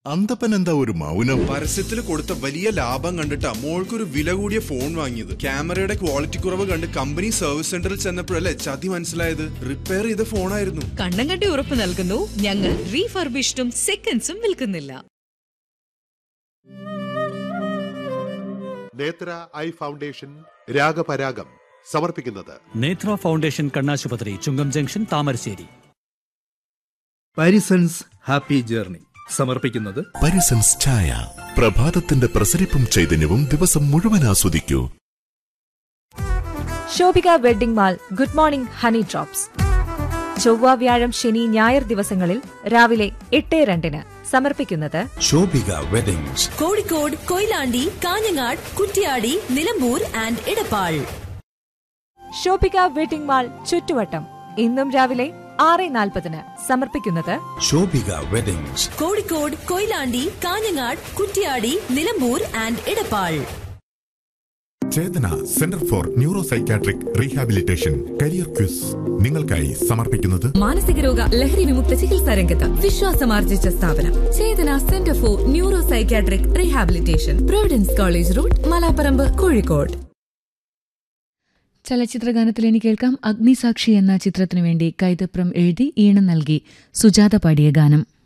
അന്തപ്പൻ എന്താ ഒരു മൗനം പരസ്യത്തിൽ കൊടുത്ത വലിയ ലാഭം കണ്ടിട്ടാ മോൾക്കൊരു വില കൂടിയ ഫോൺ വാങ്ങിയത് ക്യാമറയുടെ ക്വാളിറ്റി കുറവ് കണ്ട് കമ്പനി സർവീസ് സെന്ററിൽ ചെന്നപ്പോഴല്ലേ ചതി മനസ്സിലായത് റിപ്പയർ ചെയ്ത ഫോണായിരുന്നു കണ്ണം കണ്ടി ഉറപ്പ് നൽകുന്നു ഞങ്ങൾ റീഫർബിഷ്ഡും സെക്കൻഡ്സും വിൽക്കുന്നില്ല നേത്ര ഐ ഫൗണ്ടേഷൻ രാഗപരാഗം സമർപ്പിക്കുന്നത് നേത്ര ഫൗണ്ടേഷൻ കണ്ണാശുപത്രി Chungam junction Thamarassery Parisons happy journey സമർപ്പിക്കുന്നത് പരിസൻസ് ചായ പ്രഭാതത്തിന്റെ പ്രസരിപ്പും ചൈതന്യവും ദിവസം മുഴുവൻ ആസ്വദിക്കൂ Shobhika wedding mall good morning honey drops ചൊവ്വ വ്യാഴം ശനി ഞായർ ദിവസങ്ങളിൽ രാവിലെ എട്ട് രണ്ടിന് സമർപ്പിക്കുന്നത് Shobhika weddings Kozhikode Koyilandy Kanhangad Kuttiady Nilambur and Edappal Shobhika wedding mall ചുറ്റുവട്ടം ഇന്നും രാവിലെ ആറ് നാൽപ്പതിന് സമർപ്പിക്കുന്നത് Shobhika weddings Kozhikode Koyilandy Kanhangad Kuttiady Nilambur and Edappal Chetana centre for neuro psychiatric rehabilitation career quiz നിങ്ങൾക്കായി സമർപ്പിക്കുന്നത് മാനസിക രോഗ ലഹരി വിമുക്ത ചികിത്സാ രംഗത്ത് വിശ്വാസമാർജിച്ച സ്ഥാപനം Chetana centre for neuro psychiatric rehabilitation Providence college road Malaparamba Kozhikode ചലച്ചിത്രഗാനത്തിൽ ഇനി കേൾക്കാം അഗ്നിസാക്ഷി എന്ന ചിത്രത്തിനു വേണ്ടി കൈതപ്രം എഴുതി ഈണം നൽകി സുജാത പാടിയ ഗാനം